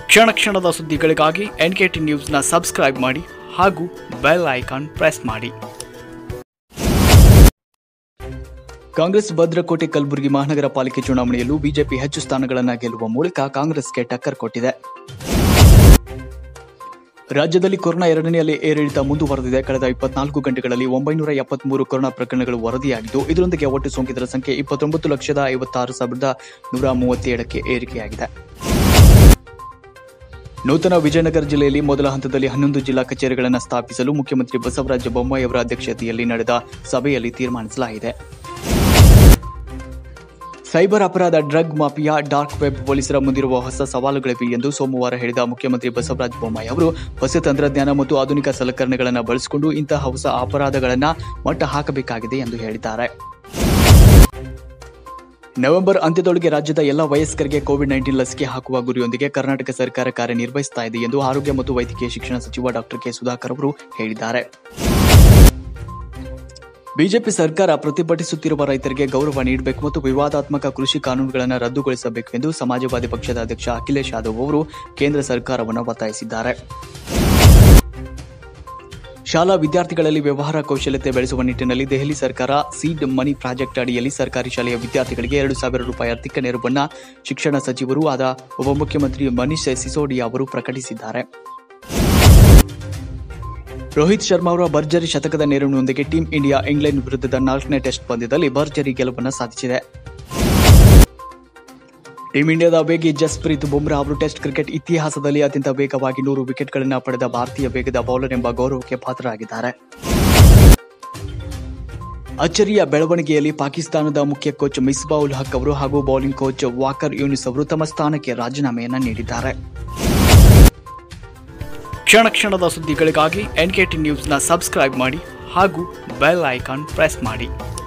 ಕ್ಷಣ ಕ್ಷಣದ ಸುದ್ದಿಗಳಿಗಾಗಿ ಎನ್ ಕೆ ಟಿ ನ್ಯೂಸ್ನ ಸಬ್ಸ್ಕ್ರೈಬ್ ಮಾಡಿ ಹಾಗೂ ಬೆಲ್ ಐಕಾನ್ ಪ್ರೆಸ್ ಮಾಡಿ ಕಾಂಗ್ರೆಸ್ ಭದ್ರಕೋಟೆ ಕಲಬುರಗಿ ಮಹಾನಗರ ಪಾಲಿಕೆ ಚುನಾವಣೆಯಲ್ಲೂ ಬಿಜೆಪಿ ಹೆಚ್ಚು ಸ್ಥಾನಗಳನ್ನು ಗೆಲ್ಲುವ ಮೂಲಕ ಕಾಂಗ್ರೆಸ್ಗೆ ಟಕ್ಕರ್ ಕೊಟ್ಟಿದೆ ರಾಜ್ಯದಲ್ಲಿ ಕೊರೋನಾ ಎರಡನೇ ಅಲೆ ಏರಿಳಿತ ಮುಂದುವರೆದಿದೆ ಕಳೆದ ಇಪ್ಪತ್ನಾಲ್ಕು ಗಂಟೆಗಳಲ್ಲಿ ಒಂಬೈನೂರ ಎಪ್ಪತ್ಮೂರು ಕೊರೋನಾ ಪ್ರಕರಣಗಳು ವರದಿಯಾಗಿದ್ದು ಇದರೊಂದಿಗೆ ಒಟ್ಟು ಸೋಂಕಿತರ ಸಂಖ್ಯೆ ಇಪ್ಪತ್ತೊಂಬತ್ತು ಲಕ್ಷದ ಐವತ್ತಾರು ಸಾವಿರದ ನೂರ ಮೂವತ್ತೇಳಕ್ಕೆ ಏರಿಕೆಯಾಗಿದೆ ನೂತನ ವಿಜಯನಗರ ಜಿಲ್ಲೆಯಲ್ಲಿ ಮೊದಲ ಹಂತದಲ್ಲಿ ಹನ್ನೊಂದು ಜಿಲ್ಲಾ ಕಚೇರಿಗಳನ್ನು ಸ್ಥಾಪಿಸಲು ಮುಖ್ಯಮಂತ್ರಿ ಬಸವರಾಜ ಬೊಮ್ಮಾಯಿ ಅವರ ಅಧ್ಯಕ್ಷತೆಯಲ್ಲಿ ನಡೆದ ಸಭೆಯಲ್ಲಿ ತೀರ್ಮಾನಿಸಲಾಗಿದೆ ಸೈಬರ್ ಅಪರಾಧ ಡ್ರಗ್ ಮಾಫಿಯಾ ಡಾರ್ಕ್ ವೆಬ್ ಪೊಲೀಸರ ಮುಂದಿರುವ ಹೊಸ ಸವಾಲುಗಳಿವೆ ಎಂದು ಸೋಮವಾರ ಹೇಳಿದ ಮುಖ್ಯಮಂತ್ರಿ ಬಸವರಾಜ ಬೊಮ್ಮಾಯಿ ಅವರು ಹೊಸ ತಂತ್ರಜ್ಞಾನ ಮತ್ತು ಆಧುನಿಕ ಸಲಕರಣೆಗಳನ್ನು ಬಳಸಿಕೊಂಡು ಇಂತಹ ಹೊಸ ಅಪರಾಧಗಳನ್ನು ಮಟ್ಟ ಹಾಕಬೇಕಾಗಿದೆ ಎಂದು ಹೇಳಿದ್ದಾರೆ ನವೆಂಬರ್ ಅಂತ್ಯದೊಳಗೆ ರಾಜ್ಯದ ಎಲ್ಲ ವಯಸ್ಕರಿಗೆ ಕೋವಿಡ್ ನೈನ್ಟೀನ್ ಲಸಿಕೆ ಹಾಕುವ ಗುರಿಯೊಂದಿಗೆ ಕರ್ನಾಟಕ ಸರ್ಕಾರ ಕಾರ್ಯನಿರ್ವಹಿಸ್ತಾ ಇದೆ ಎಂದು ಆರೋಗ್ಯ ಮತ್ತು ವೈದ್ಯಕೀಯ ಶಿಕ್ಷಣ ಸಚಿವ ಡಾಕ್ಟರ್ ಕೆ ಸುಧಾಕರ್ ಅವರು ಹೇಳಿದ್ದಾರೆ ಬಿಜೆಪಿ ಸರ್ಕಾರ ಪ್ರತಿಭಟಿಸುತ್ತಿರುವ ರೈತರಿಗೆ ಗೌರವ ನೀಡಬೇಕು ಮತ್ತು ವಿವಾದಾತ್ಮಕ ಕೃಷಿ ಕಾನೂನುಗಳನ್ನು ರದ್ದುಗೊಳಿಸಬೇಕು ಎಂದು ಸಮಾಜವಾದಿ ಪಕ್ಷದ ಅಧ್ಯಕ್ಷ ಅಖಿಲೇಶ್ ಯಾದವ್ ಅವರು ಕೇಂದ್ರ ಸರ್ಕಾರವನ್ನು ಒತ್ತಾಯಿಸಿದ್ದಾರೆ ಶಾಲಾ ವಿದ್ಯಾರ್ಥಿಗಳಲ್ಲಿ ವ್ಯವಹಾರ ಕೌಶಲ್ಯತೆ ಬೆಳೆಸುವ ನಿಟ್ಟಿನಲ್ಲಿ ದೆಹಲಿ ಸರ್ಕಾರ ಸೀಡ್ ಮನಿ ಪ್ರಾಜೆಕ್ಟ್ ಅಡಿಯಲ್ಲಿ ಸರ್ಕಾರಿ ಶಾಲೆಯ ವಿದ್ಯಾರ್ಥಿಗಳಿಗೆ ಎರಡು ಸಾವಿರ ರೂಪಾಯಿ ಆರ್ಥಿಕ ನೆರವನ್ನು ಶಿಕ್ಷಣ ಸಚಿವರೂ ಆದ ಉಪಮುಖ್ಯಮಂತ್ರಿ ಮನೀಶ್ ಸಿಸೋಡಿಯಾ ಅವರು ಪ್ರಕಟಿಸಿದ್ದಾರೆ ರೋಹಿತ್ ಶರ್ಮಾ ಅವರ ಭರ್ಜರಿ ಶತಕದ ನೆರವಿನೊಂದಿಗೆ ಟೀಂ ಇಂಡಿಯಾ ಇಂಗ್ಲೆಂಡ್ ವಿರುದ್ಧದ ನಾಲ್ಕನೇ ಟೆಸ್ಟ್ ಪಂದ್ಯದಲ್ಲಿ ಭರ್ಜರಿ ಗೆಲುವನ್ನು ಸಾಧಿಸಿದೆ ಟೀಂ ಇಂಡಿಯಾದ ವೇಗಿ ಜಸ್ಪ್ರೀತ್ ಬುಮ್ರಾ ಅವರು ಟೆಸ್ಟ್ ಕ್ರಿಕೆಟ್ ಇತಿಹಾಸದಲ್ಲಿ ಅತ್ಯಂತ ವೇಗವಾಗಿ ನೂರು ವಿಕೆಟ್ಗಳನ್ನು ಪಡೆದ ಭಾರತೀಯ ವೇಗದ ಬೌಲರ್ ಎಂಬ ಗೌರವಕ್ಕೆ ಪಾತ್ರರಾಗಿದ್ದಾರೆ ಅಚ್ಚರಿಯ ಬೆಳವಣಿಗೆಯಲ್ಲಿ ಪಾಕಿಸ್ತಾನದ ಮುಖ್ಯ ಕೋಚ್ ಮಿಸ್ಬಾವುಲ್ ಹಕ್ ಅವರು ಹಾಗೂ ಬೌಲಿಂಗ್ ಕೋಚ್ ವಾಕರ್ ಯೂನಿಸ್ ಅವರು ತಮ್ಮ ಸ್ಥಾನಕ್ಕೆ ರಾಜೀನಾಮೆಯನ್ನು ನೀಡಿದ್ದಾರೆ ಕ್ಷಣ ಕ್ಷಣದ ಸುದ್ದಿಗಳಿಗಾಗಿ ಎನ್ ಕೆ ಟಿ ನ್ಯೂಸ್ನ ಸಬ್ಸ್ಕ್ರೈಬ್ ಮಾಡಿ ಹಾಗೂ ಬೆಲ್ ಐಕಾನ್ ಪ್ರೆಸ್ ಮಾಡಿ